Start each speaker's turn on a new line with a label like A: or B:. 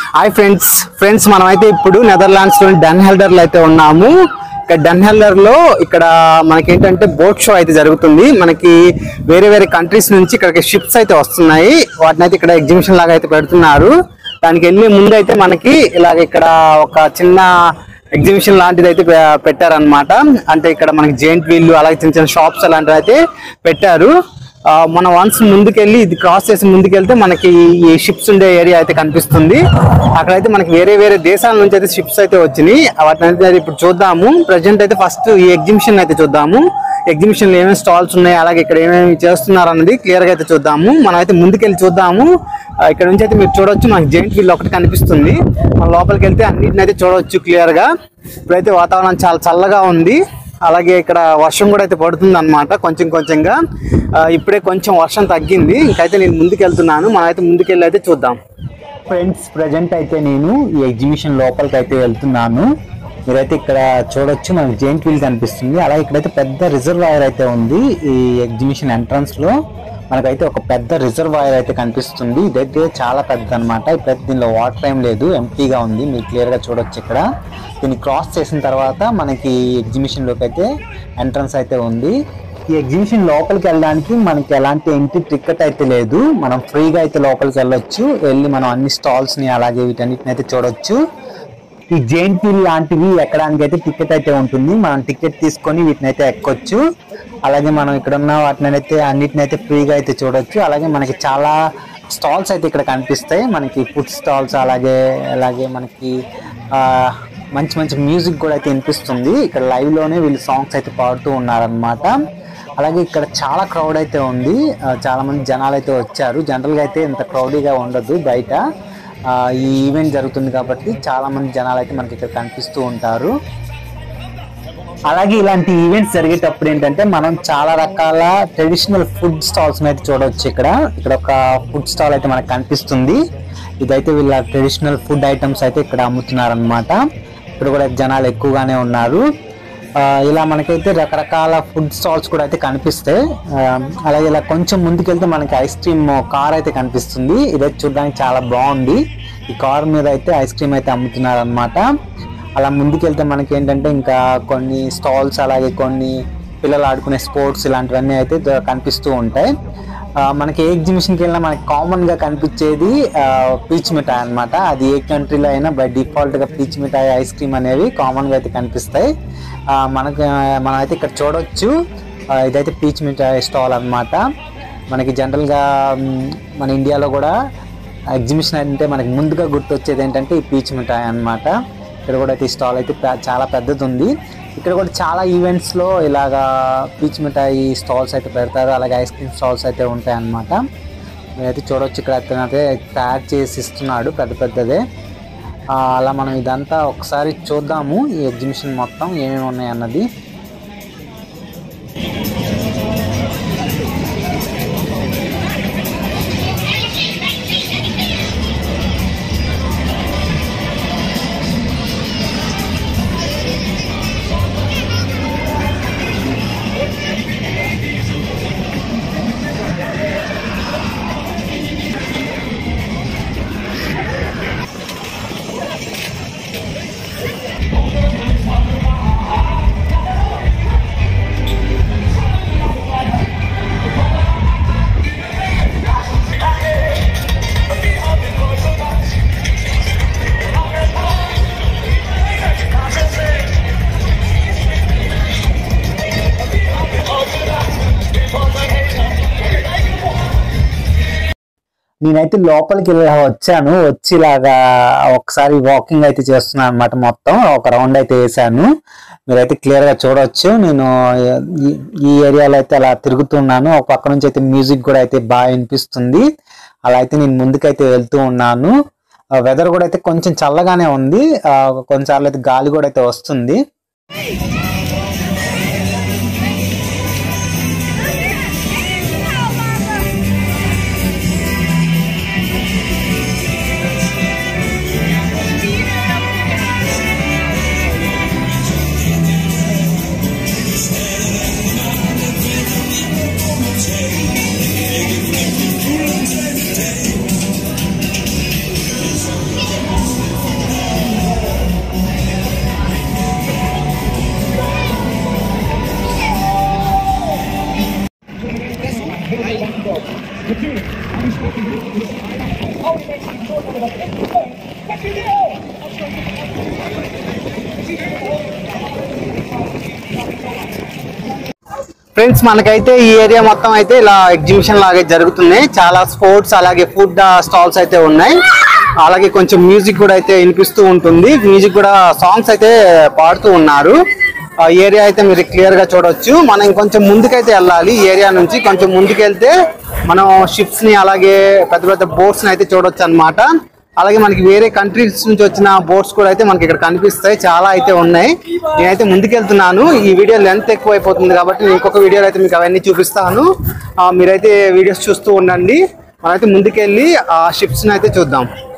A: hi friends friends మనమైతే ఇప్పుడు Netherlands లోని డన్ హెల్డర్ లో అయితే ఉన్నాము ఇక్కడ డన్ హెల్డర్ లో ఇక్కడ మనకి ఏంటంటే బోట్ షో అయితే జరుగుతుంది మనకి వేరే వేరే కంట్రీస్ నుంచి ఇక్కడికి షిప్స్ అయితే వస్తున్నాయి వాటిని అయితే ఇక్కడ ఎగ్జిబిషన్ లాగా అయితే పెడుతున్నారు దానికి వెళ్ళే ముందు అయితే మనకి ఇలాగ ఇక్కడ ఒక చిన్న ఎగ్జిబిషన్ లాంటిది అయితే పె- పెట్టారన్నమాట అంటే ఇక్కడ మనకి జెయింట్ వీళ్ళు అలాగే చిన్న చిన్న షాప్స్ అలాంటివి అయితే పెట్టారు ఆ, మనం వన్స్ ముందుకెళ్ళి ఇది క్రాస్ చేసి ముందుకెళ్తే మనకి ఈ షిప్స్ ఉండే ఏరియా అయితే కనిపిస్తుంది అక్కడైతే మనకి వేరే వేరే దేశాల నుంచి అయితే షిప్స్ అయితే వచ్చినాయి వాటిని అయితే ఇప్పుడు చూద్దాము ప్రజెంట్ అయితే ఫస్ట్ ఈ ఎగ్జిబిషన్ అయితే చూద్దాము ఎగ్జిబిషన్ లో ఏమేమి స్టాల్స్ ఉన్నాయి అలాగే ఇక్కడ ఏమేమి చేస్తున్నారు అన్నది క్లియర్ గా అయితే చూద్దాము మనం అయితే ముందుకెళ్ళి చూద్దాము ఆ, ఇక్కడ నుంచి అయితే మీరు చూడొచ్చు మనకి జెయింట్ వీల్ ఒకటి కనిపిస్తుంది మన లోపలికి వెళ్తే అన్నిటిని అయితే చూడొచ్చు క్లియర్ గా ఇప్పుడైతే వాతావరణం చాలా చల్లగా ఉంది అలాగే ఇక్కడ వర్షం కూడా అయితే పడుతుంది అనమాట కొంచెం కొంచెంగా ఆ, ఇప్పుడే కొంచెం వర్షం తగ్గింది ఇంకైతే నేను ముందుకు వెళ్తున్నాను మనం అయితే ముందుకెళ్ళి అయితే చూద్దాం ఫ్రెండ్స్ ప్రజెంట్ అయితే నేను ఈ ఎగ్జిబిషన్ లోపలికి అయితే వెళ్తున్నాను మీరైతే ఇక్కడ చూడొచ్చు మనకి జెయింట్ వీల్ కనిపిస్తుంది అలాగే ఇక్కడైతే పెద్ద రిజర్వాయర్ అయితే ఉంది ఈ ఎగ్జిబిషన్ ఎంట్రన్స్ లో మనకైతే ఒక పెద్ద రిజర్వాయర్ అయితే కనిపిస్తుంది ఇదైతే చాలా పెద్ద అనమాట ఇప్పుడైతే దీనిలో వాటర్ ఏం లేదు ఎంటీగా ఉంది మీరు క్లియర్ గా చూడొచ్చు ఇక్కడ దీన్ని క్రాస్ చేసిన తర్వాత మనకి ఎగ్జిబిషన్ లోకి అయితే ఎంట్రన్స్ అయితే ఉంది ఈ ఎగ్జిబిషన్ లోపలికి వెళ్ళడానికి మనకి ఎలాంటి ఎంట్రీ టికెట్ అయితే లేదు మనం ఫ్రీగా అయితే లోపలికి వెళ్ళొచ్చు వెళ్ళి మనం అన్ని స్టాల్స్ ని అలాగే వీటన్నిటిని అయితే చూడొచ్చు ఈ జెయింట్ వీల్ లాంటివి ఎక్కడానికి అయితే టికెట్ అయితే ఉంటుంది మనం టికెట్ తీసుకొని వీటిని అయితే ఎక్కొచ్చు అలాగే మనం ఇక్కడ ఉన్న వాటిని అయితే అన్నిటిని అయితే ఫ్రీగా అయితే చూడొచ్చు అలాగే మనకి చాలా స్టాల్స్ అయితే ఇక్కడ కనిపిస్తాయి మనకి ఫుడ్ స్టాల్స్ అలాగే అలాగే మనకి ఆ, మంచి మంచి మ్యూజిక్ కూడా అయితే వినిపిస్తుంది ఇక్కడ లైవ్ లోనే వీళ్ళు సాంగ్స్ అయితే పాడుతూ ఉన్నారనమాట అలాగే ఇక్కడ చాలా క్రౌడ్ అయితే ఉంది ఆ, చాలా మంది జనాలు అయితే వచ్చారు జనరల్ గా అయితే ఇంత క్రౌడీగా ఉండదు బయట ఆ, ఈ ఈవెంట్ జరుగుతుంది కాబట్టి చాలా మంది జనాలు అయితే మనకి ఇక్కడ కనిపిస్తూ ఉంటారు అలాగే ఇలాంటి ఈవెంట్స్ జరిగేటప్పుడు ఏంటంటే మనం చాలా రకాల ట్రెడిషనల్ ఫుడ్ స్టాల్స్ అయితే చూడవచ్చు ఇక్కడ ఇక్కడ ఒక ఫుడ్ స్టాల్ అయితే మనకు కనిపిస్తుంది ఇదైతే వీళ్ళ ట్రెడిషనల్ ఫుడ్ ఐటమ్స్ అయితే ఇక్కడ అమ్ముతున్నారు అనమాట ఇక్కడ కూడా జనాలు ఎక్కువగానే ఉన్నారు ఆ, ఇలా మనకైతే రకరకాల ఫుడ్ స్టాల్స్ కూడా అయితే కనిపిస్తాయి ఆ, అలాగే ఇలా కొంచెం ముందుకెళ్తే మనకి ఐస్ క్రీమ్ కార్ అయితే కనిపిస్తుంది ఇదైతే చూడడానికి చాలా బాగుంది ఈ కార్ మీద అయితే ఐస్ క్రీమ్ అయితే అమ్ముతున్నారు అనమాట అలా ముందుకెళ్తే మనకి ఏంటంటే ఇంకా కొన్ని స్టాల్స్ అలాగే కొన్ని పిల్లలు ఆడుకునే స్పోర్ట్స్ ఇలాంటివన్నీ అయితే ద- కనిపిస్తూ ఉంటాయి ఆ, మనకి ఏ ఎగ్జిబిషన్కి వెళ్ళినా మనకి కామన్ గా కనిపించేది పీచ్ మిఠాయి అన్నమాట అది ఏ కంట్రీలో అయినా బై డిఫాల్ట్ గా పీచ్ మిఠాయి ఐస్ క్రీమ్ అనేవి కామన్ గా అయితే కనిపిస్తాయి ఆ, మనకి మనం అయితే ఇక్కడ చూడొచ్చు ఆ, ఇదైతే పీచ్ మిఠాయి స్టాల్ అన్నమాట మనకి జనరల్గా మ్, మన ఇండియాలో కూడా ఎగ్జిబిషన్ అంటే మనకి ముందుగా గుర్తొచ్చేది ఏంటంటే ఈ పీచ్ మిఠాయి అన్నమాట ఇక్కడ కూడా అయితే ఈ స్టాల్ అయితే పె- చాలా పెద్దది ఉంది ఇక్కడ కూడా చాలా ఈవెంట్స్ లో ఇలాగా పీచ్ మిఠాయి స్టాల్స్ అయితే పెడతారు అలాగే ఐస్ క్రీమ్ స్టాల్స్ అయితే ఉంటాయి అన్నమాట మీరైతే చూడొచ్చు ఇక్కడ అతను అయితే తయారు చేసి ఇస్తున్నాడు పెద్ద పెద్దదే ఆ, అలా మనం ఇదంతా ఒకసారి చూద్దాము ఈ ఎగ్జిబిషన్ మొత్తం ఏమేమి ఉన్నాయి అన్నది నేనైతే లోపలికి వెళ్ళి వచ్చాను వచ్చి ఇలాగా ఒకసారి వాకింగ్ అయితే చేస్తున్నాను అనమాట మొత్తం ఒక రౌండ్ అయితే వేసాను మీరైతే క్లియర్ గా చూడొచ్చు నేను ఈ- ఈ ఏరియాలో అయితే అలా తిరుగుతున్నాను ఒక పక్క నుంచి అయితే మ్యూజిక్ కూడా అయితే బాగా వినిపిస్తుంది అలా అయితే నేను ముందుకైతే వెళ్తూ ఉన్నాను వెదర్ కూడా అయితే కొంచెం చల్లగానే ఉంది ఆ, కొన్నిసార్లు అయితే గాలి కూడా అయితే వస్తుంది ఫ్రెండ్స్ మనకైతే ఈ ఏరియా మొత్తం అయితే ఇలా ఎగ్జిబిషన్ లాగే జరుగుతున్నాయి చాలా స్పోర్ట్స్ అలాగే ఫుడ్ స్టాల్స్ అయితే ఉన్నాయి అలాగే కొంచెం మ్యూజిక్ కూడా అయితే వినిపిస్తూ ఉంటుంది మ్యూజిక్ కూడా సాంగ్స్ అయితే పాడుతూ ఉన్నారు ఆ ఏరియా అయితే మీరు క్లియర్ గా చూడొచ్చు మనం ఇంకొంచెం ముందుకైతే వెళ్ళాలి ఈ ఏరియా నుంచి కొంచెం ముందుకు వెళ్తే మనం షిప్స్ ని అలాగే పెద్ద పెద్ద బోట్స్ ని అయితే చూడొచ్చు అన్నమాట అలాగే మనకి వేరే కంట్రీస్ నుంచి వచ్చిన బోట్స్ కూడా అయితే మనకి ఇక్కడ కనిపిస్తాయి చాలా అయితే ఉన్నాయి నేనైతే ముందుకెళ్తున్నాను ఈ వీడియో లెంత్ ఎక్కువ అయిపోతుంది కాబట్టి నేను ఇంకొక వీడియోలో అయితే మీకు అవన్నీ చూపిస్తాను ఆ, మీరైతే వీడియోస్ చూస్తూ ఉండండి మనమైతే ముందుకెళ్ళి ఆ షిప్స్ అయితే చూద్దాం